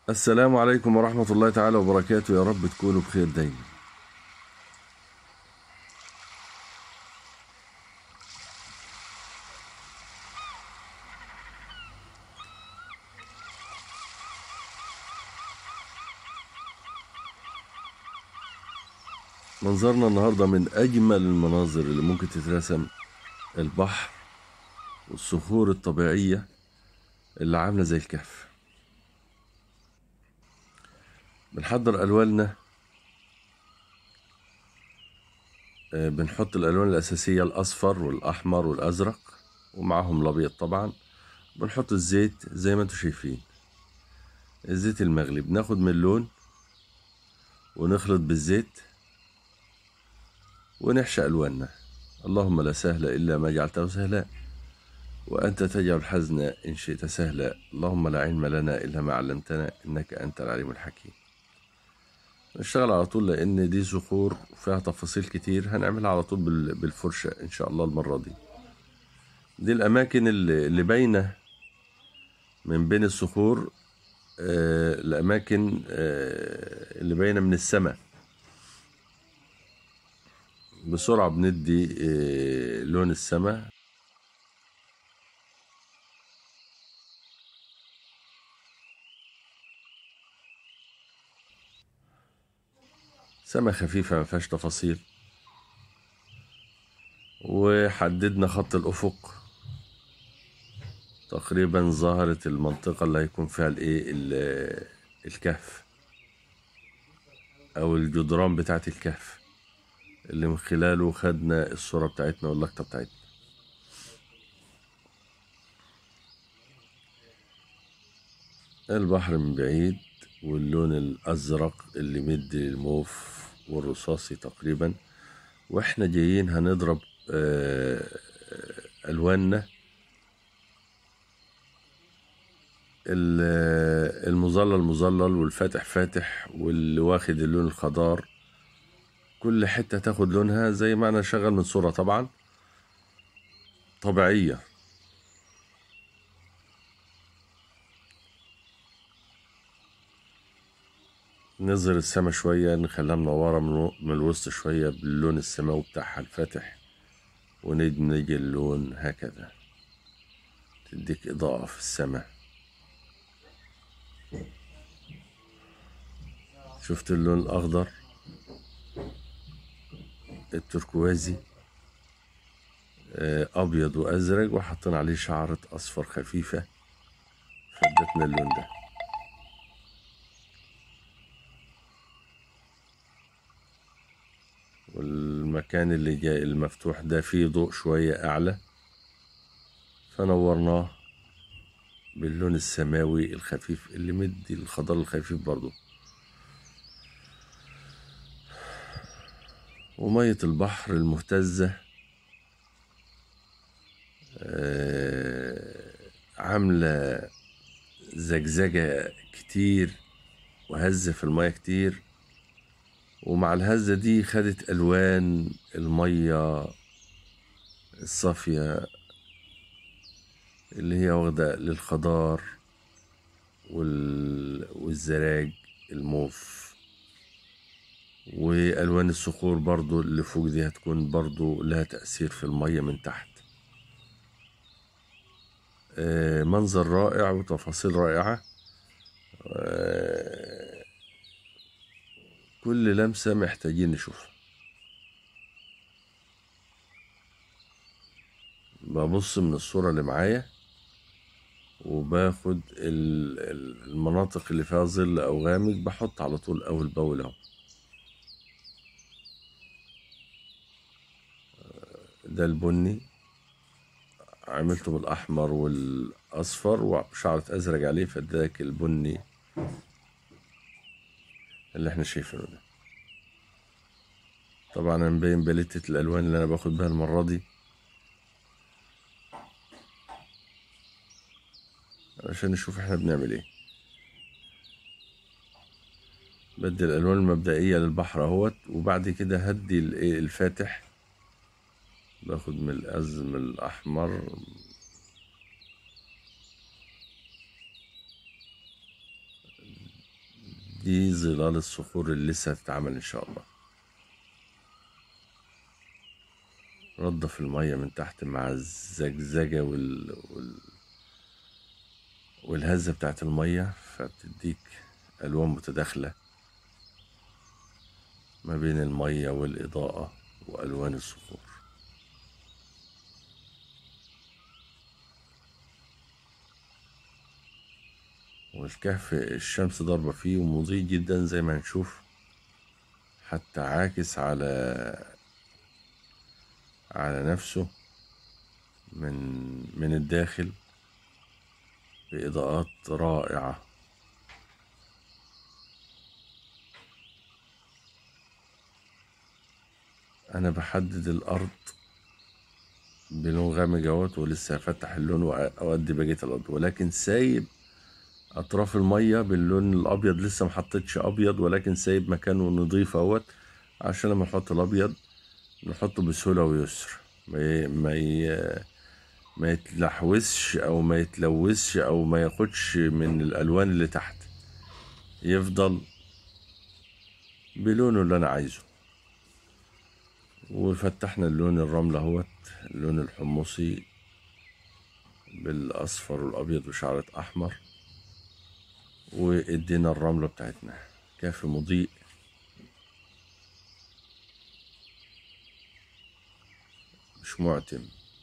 السلام عليكم ورحمة الله تعالى وبركاته يا رب تكونوا بخير دايما منظرنا النهاردة من أجمل المناظر اللي ممكن تترسم البحر والصخور الطبيعية اللي عاملة زي الكهف بنحضر ألواننا آه، بنحط الألوان الأساسية الأصفر والأحمر والأزرق ومعهم الأبيض طبعا بنحط الزيت زي ما انتم شايفين الزيت المغلي بناخد من اللون ونخلط بالزيت ونحشي ألواننا اللهم لا سهل إلا ما جعلته سهلا وأنت تجعل الحزن إن شئت سهلا اللهم لا علم لنا إلا ما علمتنا إنك أنت العليم الحكيم نشتغل على طول لأن دي صخور فيها تفاصيل كتير هنعملها على طول بال- بالفرشة إن شاء الله المرة دي دي الأماكن اللي اللي باينة من بين الصخور آه، الأماكن آه، اللي باينة من السماء بسرعة بندي آه، لون السماء سما خفيفة ما فيهاش تفاصيل وحددنا خط الأفق تقريبا ظهرت المنطقة اللي هيكون فيها الإيه ال- الكهف أو الجدران بتاعت الكهف اللي من خلاله خدنا الصورة بتاعتنا واللقطة بتاعتنا البحر من بعيد واللون الأزرق اللي مدي الموف والرصاصي تقريبا واحنا جايين هنضرب آه، آه، ألواننا ال- المظلل مظلل والفاتح فاتح واللي واخد اللون الخضار كل حتة تاخد لونها زي ما أنا شغال من صورة طبعا طبيعية نظهر السما شوية نخليها منورة من من الوسط شوية باللون السماوي بتاعها الفاتح وندمج اللون هكذا تديك إضاءة في السماء شفت اللون الأخضر التركوازي آه، أبيض وأزرق وحطينا عليه شعرة أصفر خفيفة فادتنا اللون ده والمكان اللي جاي المفتوح ده فيه ضوء شوية أعلى فنورناه باللون السماوي الخفيف اللي مدي الخضار الخفيف برضو ومية البحر المهتزة آه، عاملة زجزجة كتير وهزة في المية كتير ومع الهزة دي خدت ألوان المية الصافية اللي هي واخدة للخضار وال... والزراج الموف وألوان الصخور برضو اللي فوق دي هتكون برضو لها تأثير في المية من تحت آه، منظر رائع وتفاصيل رائعة آه، كل لمسة محتاجين نشوفها ببص من الصورة اللي معايا وباخد ال- ال- المناطق اللي فيها ظل أو غامق بحط على طول أول بأول أهو ده البني عملته بالأحمر والأصفر وشعرة أزرق عليه فاداك البني اللي احنا شايفينه ده طبعا انا مبين باليتة الالوان اللي انا باخد بها المرة دي عشان نشوف احنا بنعمل ايه بدي الالوان المبدئية للبحر اهوت وبعد كده هدي الايه الفاتح باخد من الازم الاحمر دي ظلال الصخور اللي لسه هتتعمل ان شاء الله رده في المية من تحت مع الزجزجة وال... وال... والهزة بتاعت المية فبتديك ألوان متداخلة ما بين المية والإضاءة وألوان الصخور والكهف الشمس ضاربة فيه ومضيء جدا زي ما هنشوف حتى عاكس على على نفسه من من الداخل بإضاءات رائعة أنا بحدد الأرض بلون غامق اهوت ولسه هفتح اللون وأودي بقية الأرض ولكن سايب أطراف المية باللون الأبيض لسه محطتش أبيض ولكن سايب مكانه نضيف اهوت عشان لما نحط الأبيض نحطه بسهولة ويسر ما ما ما يتلحوسش او ما يتلوثش او ما ياخدش من الالوان اللي تحت يفضل بلونه اللي انا عايزه وفتحنا اللون الرمل اهوت اللون الحمصي بالاصفر والابيض وشعرة احمر وادينا الرملة بتاعتنا كافي مضيء مش معتم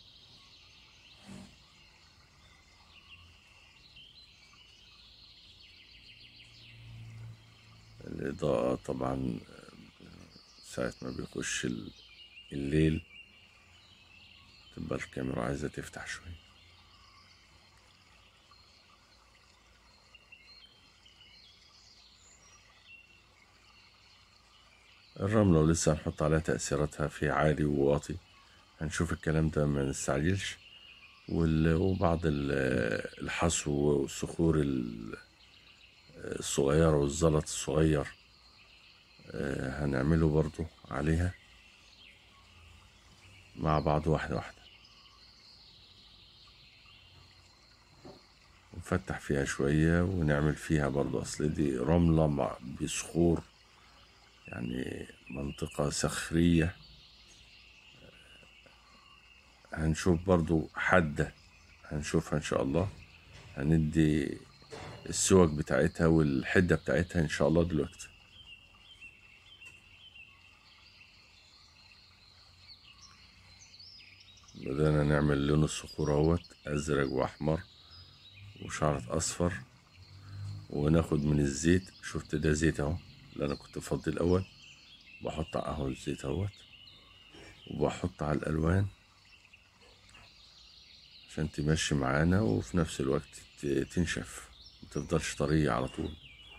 الإضاءة طبعا ساعة ما بيخش الليل تبقى الكاميرا عايزة تفتح شوية الرملة لسه هنحط عليها تأثيراتها في عالي وواطي هنشوف الكلام ده ما نستعجلش وبعض الحصو والصخور الصغيرة والزلط الصغير آه، هنعمله برضو عليها مع بعض واحدة واحدة نفتح فيها شوية ونعمل فيها برضو أصل دي رملة مع بصخور يعني منطقة صخرية هنشوف برضو حدة هنشوفها إن شاء الله هندي السوق بتاعتها والحدة بتاعتها إن شاء الله دلوقتي بدأنا نعمل لون الصخور اهوت أزرق وأحمر وشعرة أصفر وناخد من الزيت شفت ده زيت اهو اللي أنا كنت فضي الأول بحط اهو الزيت اهوت وبحط على الألوان عشان تمشي معانا وفي نفس الوقت تنشف متفضلش طرية على طول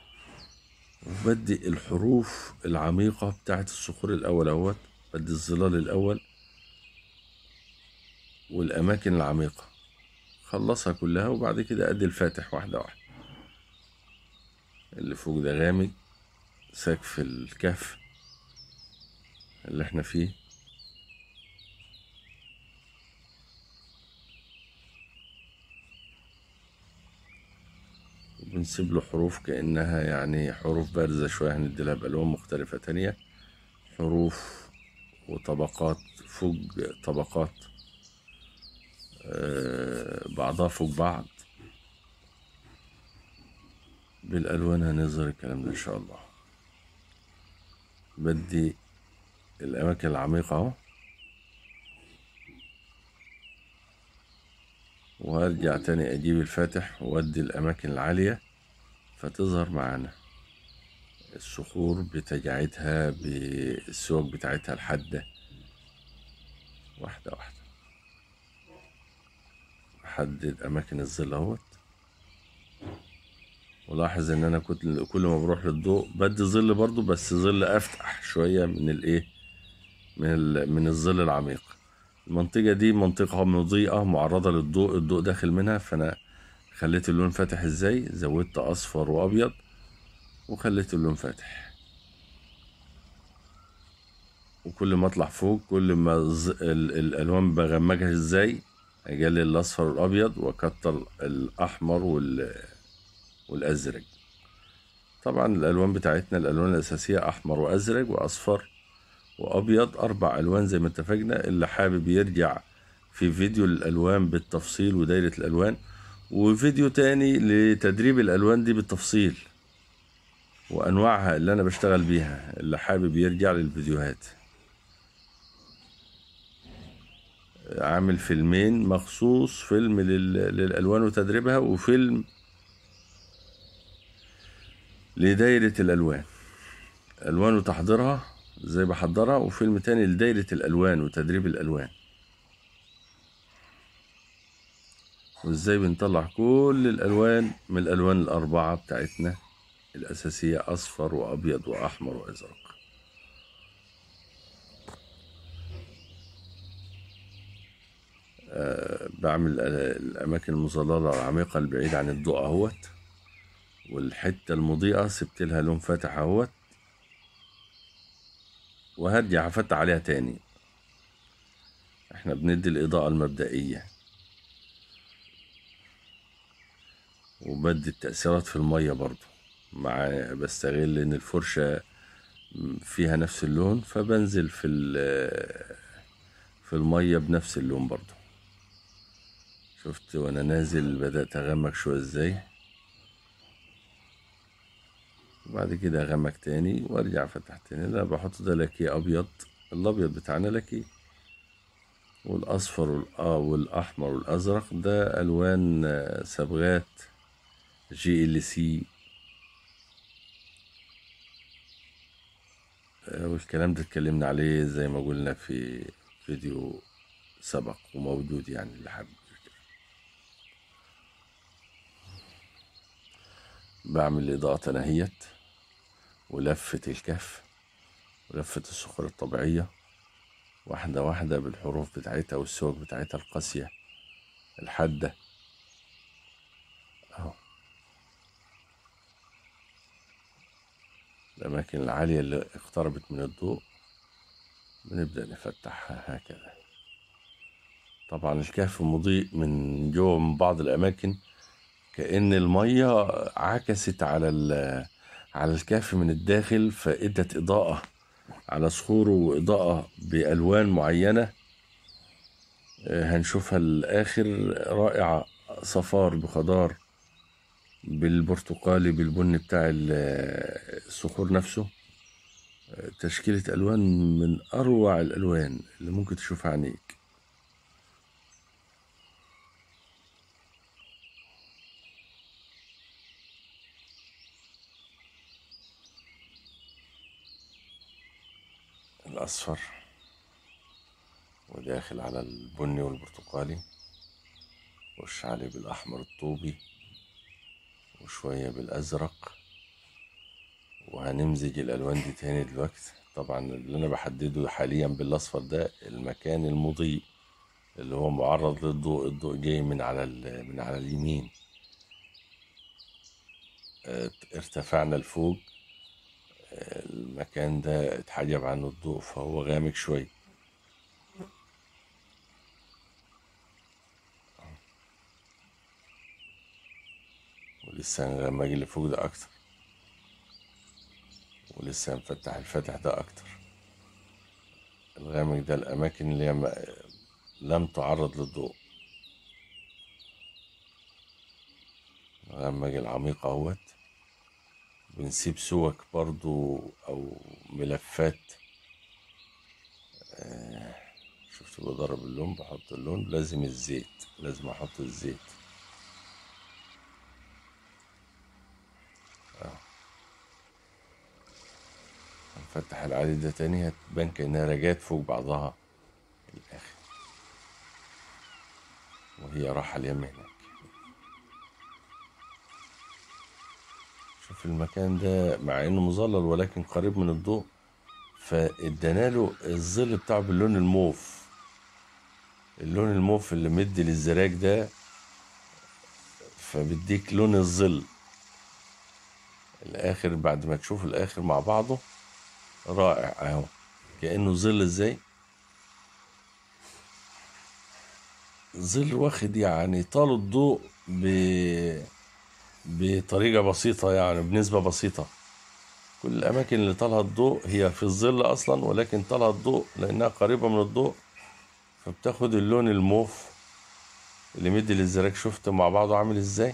وبدي الحروف العميقة بتاعت الصخور الأول اهوت بدي الظلال الأول والأماكن العميقة خلصها كلها وبعد كده أدي الفاتح واحدة واحدة اللي فوق ده غامق سقف الكهف اللي احنا فيه بنسيب له حروف كأنها يعني حروف بارزة شوية هنديلها بألوان مختلفة تانية حروف وطبقات فوق طبقات آه، بعضها فوق بعض بالألوان هنظهر الكلام ده إن شاء الله بدي الأماكن العميقة أهو وهرجع تاني أجيب الفاتح وأدي الأماكن العالية فتظهر معانا الصخور بتجاعتها بالسوق بتاعتها الحادة واحدة واحدة أحدد أماكن الظل اهوت ولاحظ إن أنا كنت كل ما بروح للضوء بدي ظل برضو بس ظل أفتح شوية من الإيه من من الظل العميق المنطقة دي منطقة مضيئة معرضة للضوء الضوء داخل منها فأنا خليت اللون فاتح ازاي زودت أصفر وأبيض وخليت اللون فاتح وكل ما اطلع فوق كل ما الالوان بغمجها ازاي اجلل الاصفر والابيض واكتر الاحمر وال والازرق طبعا الالوان بتاعتنا الالوان الاساسيه احمر وازرق واصفر وابيض اربع الوان زي ما اتفقنا اللي حابب يرجع في فيديو الالوان بالتفصيل ودايره الالوان وفيديو تاني لتدريب الالوان دي بالتفصيل وانواعها اللي انا بشتغل بيها اللي حابب يرجع للفيديوهات عامل فيلمين مخصوص فيلم لل- للالوان وتدريبها وفيلم لدايرة الألوان ألوان وتحضيرها ازاي بحضرها وفيلم تاني لدايرة الألوان وتدريب الألوان وازاي بنطلع كل الألوان من الألوان الأربعة بتاعتنا الأساسية أصفر وأبيض وأحمر وأزرق آه، بعمل الأ- الأماكن المظللة العميقة البعيدة عن الضوء أهوت والحتة المضيئة سبت لها لون فاتح اهوت وهرجع افتح عليها تاني احنا بندي الإضاءة المبدئية وبدي التأثيرات في المية برضو مع بستغل ان الفرشة فيها نفس اللون فبنزل في ال- في المية بنفس اللون برضو شفت وانا نازل بدأت اغمق شوية ازاي وبعد كده اغمق تاني وارجع افتح تاني لا بحط ده لاكيه ابيض الابيض بتاعنا لاكيه والاصفر والآ- والاحمر والازرق ده الوان آه، صبغات جي ال سي والكلام ده اتكلمنا عليه زي ما قلنا في فيديو سبق وموجود يعني اللي حابب يرجع. بعمل إضاءة تناهيت ولفة الكف ولفة الصخور الطبيعية واحدة واحدة بالحروف بتاعتها والسوق بتاعتها القاسية الحادة أهو الأماكن العالية اللي اقتربت من الضوء بنبدأ نفتحها هكذا طبعا الكهف مضيء من جوه من بعض الأماكن كأن المية عكست على ال- على الكهف من الداخل فإدت إضاءة على صخوره وإضاءة بألوان معينة آه، هنشوفها الآخر رائعة صفار بخضار بالبرتقالي بالبني بتاع ال- الصخور نفسه آه، تشكيلة ألوان من أروع الألوان اللي ممكن تشوفها عينيك الأصفر وداخل على البني والبرتقالي وش عليه بالأحمر الطوبي وشوية بالأزرق وهنمزج الألوان دي تاني دلوقتي طبعا اللي أنا بحدده حاليا بالأصفر ده المكان المضيء اللي هو معرض للضوء الضوء جاي من على ال- من على اليمين اه، ارتفعنا لفوق اه، المكان ده اتحجب عنه الضوء فهو غامق شوي ولسه هنغمق اللي فوق ده أكتر ولسه هنفتح الفتح ده أكتر الغامق ده الأماكن اللي هي ما- لم تعرض للضوء الغمق العميق اهوت بنسيب سوك برضو أو ملفات شفت بضرب اللون بحط اللون لازم الزيت لازم أحط الزيت هنفتح العادي ده تاني هتبان كأنها رجات فوق بعضها الآخر وهي راحة اليم هناك شوف المكان ده مع انه مظلل ولكن قريب من الضوء فادانا له الظل بتاعه باللون الموف اللون الموف اللي مدي للزراج ده فبيديك لون الظل الاخر بعد ما تشوف الاخر مع بعضه رائع اهو كانه ظل ازاي ظل واخد يعني طال الضوء ب... بطريقة بسيطة يعني بنسبة بسيطة كل الأماكن اللي طالها الضوء هي في الظل أصلا ولكن طالها الضوء لأنها قريبة من الضوء فبتاخد اللون الموف اللي مدي للزراك شفت مع بعضه عامل ازاي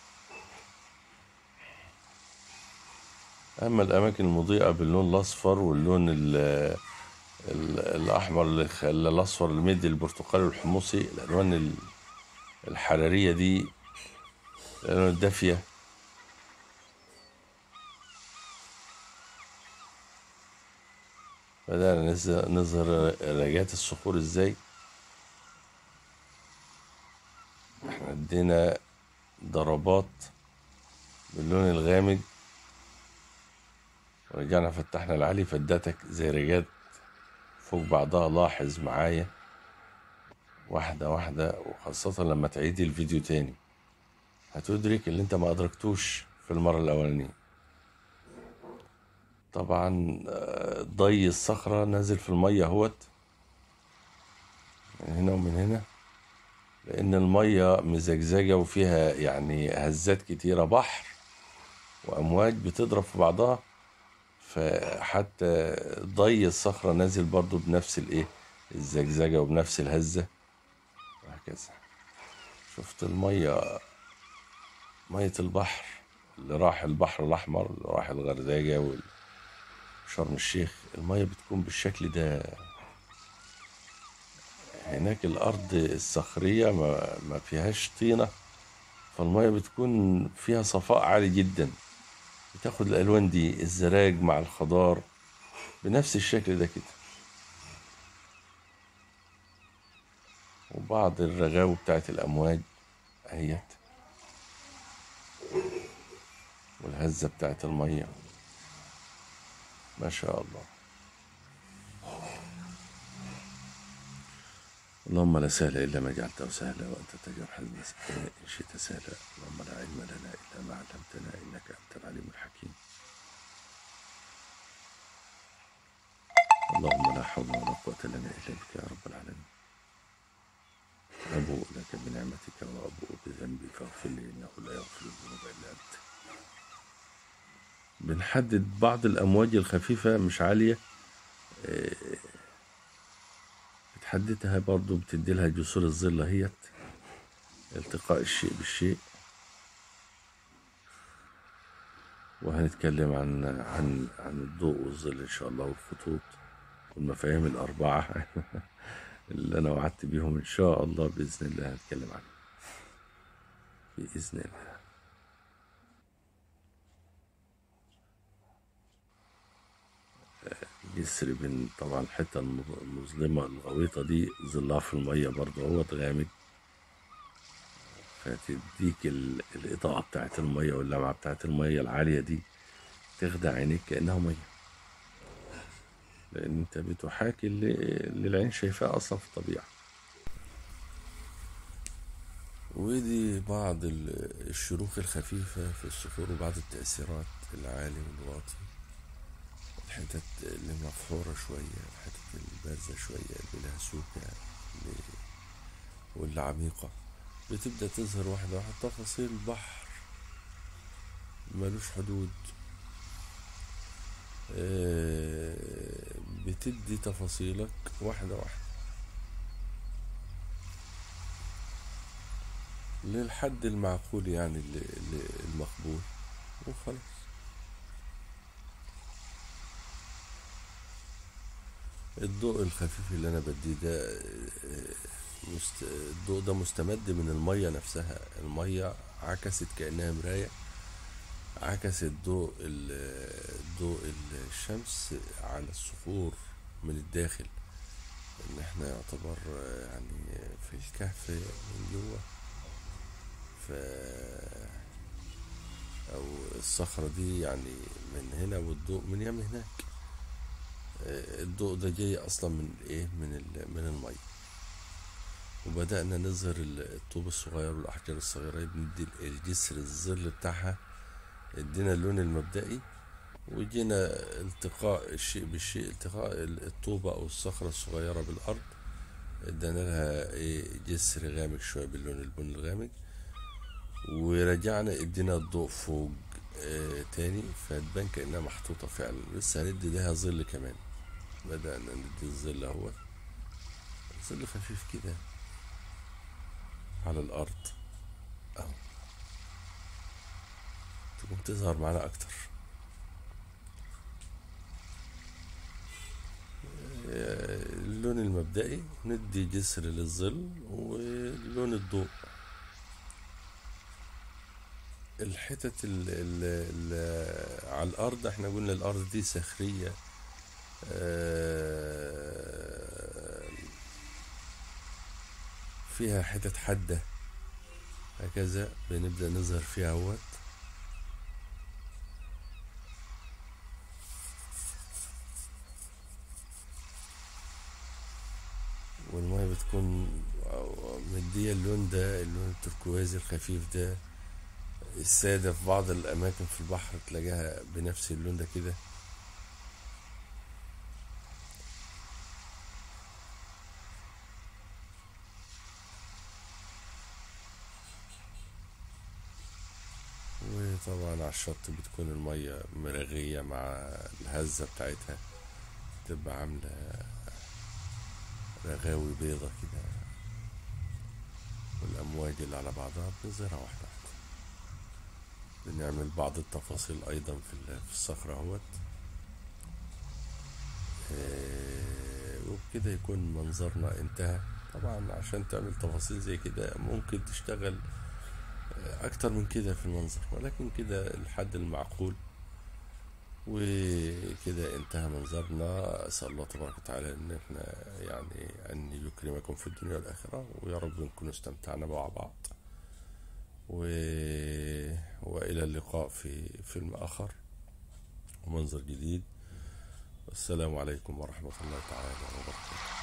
أما الأماكن المضيئة باللون الأصفر واللون ال ال الأحمر اللي خلى الأصفر اللي مدي البرتقالي والحمصي الألوان ال- الحرارية دي الألوان الدافية بدأنا نز- نظهر رجات الصخور ازاي احنا ادينا ضربات باللون الغامق ورجعنا فتحنا العالي فادتك زي رجات فوق بعضها لاحظ معايا واحدة واحدة وخاصة لما تعيدي الفيديو تاني هتدرك اللي انت ما ادركتوش في المرة الاولانية طبعا آه، ضي الصخرة نازل في المية اهوت من هنا ومن هنا لأن المية مزجزجة وفيها يعني هزات كتيرة بحر وأمواج بتضرب في بعضها فحتى ضي الصخرة نازل برضو بنفس الإيه الزجزجة وبنفس الهزة وهكذا شفت المية مية البحر اللي راح البحر الأحمر اللي راح الغردقة وشرم الشيخ المية بتكون بالشكل ده هناك الأرض الصخرية ما, ما فيهاش طينة فالمية بتكون فيها صفاء عالي جدا بتاخد الألوان دي الزراج مع الخضار بنفس الشكل ده كده وبعض الرغاوي بتاعت الأمواج أهيت والهزة بتاعت المية ما شاء الله اللهم لا سهل إلا ما جعلته سهلا وأنت تجعل الحزن سهلا إن شئت سهلا اللهم لا علم لنا إلا ما علمتنا إنك أنت العليم الحكيم اللهم لا حول ولا قوة لنا إلا بك يا رب العالمين أبوء لك بنعمتك وأبوء بذنبي فاغفر لي إنه لا يغفر الذنوب إلا أنت بنحدد بعض الأمواج الخفيفة مش عالية بتحددها برضو بتدي لها جسور الظل اهيت التقاء الشيء بالشيء وهنتكلم عن عن عن الضوء والظل ان شاء الله والخطوط والمفاهيم الاربعه اللي انا وعدت بيهم ان شاء الله باذن الله هنتكلم عنهم باذن الله جسر بين طبعا الحته الم- المظلمه الغويطه دي ظلها في الميه برضه هو غامق فتديك ال- الاضاءه بتاعت الميه واللمعه بتاعت الميه العاليه دي تخدع عينيك كانها ميه لان انت بتحاكي اللي, اللي العين شايفاه اصلا في الطبيعه ودي بعض ال- الشروخ الخفيفة في الصخور وبعض التأثيرات العالي والواطي الحتت اللي مفحورة شوية الحتت البارزة شوية اللي لها سوكة اللي- واللي عميقة بتبدأ تظهر واحدة واحدة تفاصيل بحر ملوش حدود آه، بتدي تفاصيلك واحدة واحدة للحد المعقول يعني اللي اللي المقبول وخلاص الضوء الخفيف اللي انا بديه ده آه، مست... الضوء ده مستمد من المية نفسها المية عكست كأنها مراية عكست ضوء ال- ضوء الشمس على الصخور من الداخل ان احنا يعتبر آه، يعني في الكهف من جوه ف او الصخرة دي يعني من هنا والضوء من يم هناك آه، الضوء ده جاي اصلا من ايه من ال- من الميه وبدأنا نظهر ال- الطوب الصغير والأحجار الصغيرة بندي الجسر الظل بتاعها ادينا اللون المبدئي وجينا التقاء الشيء بالشيء التقاء ال- الطوبة أو الصخرة الصغيرة بالأرض ادينا لها ايه جسر غامق شوية باللون البني الغامق ورجعنا ادينا الضوء فوق آه تاني فتبان كأنها محطوطة فعلا لسه هندي لها ظل كمان بدأنا ندي الظل اهوت ظل خفيف كده على الأرض أهو تقوم تظهر معانا أكتر آه، اللون المبدئي ندي جسر للظل ولون الضوء الحتت ال ال ال على الأرض احنا قلنا الأرض دي صخرية آه، فيها حتت حادة هكذا بنبدأ نظهر فيها اهوت والمية بتكون مدية اللون ده اللون التركوازي الخفيف ده السادة في بعض الأماكن في البحر تلاقيها بنفس اللون ده كده وطبعا على الشط بتكون المية مرغية مع الهزة بتاعتها تبقى عاملة رغاوي بيضة كده والأمواج اللي على بعضها بنظهرها واحدة واحدة بنعمل بعض التفاصيل أيضا في ال- في الصخرة اهوت آه، وبكده يكون منظرنا انتهى طبعا عشان تعمل تفاصيل زي كده ممكن تشتغل أكتر من كده في المنظر ولكن كده الحد المعقول وكده انتهى منظرنا أسأل الله تبارك وتعالى إن احنا يعني أن يكرمكم في الدنيا والآخرة ويا رب نكون استمتعنا مع بعض و... وإلى اللقاء في فيلم آخر ومنظر جديد والسلام عليكم ورحمة الله تعالى وبركاته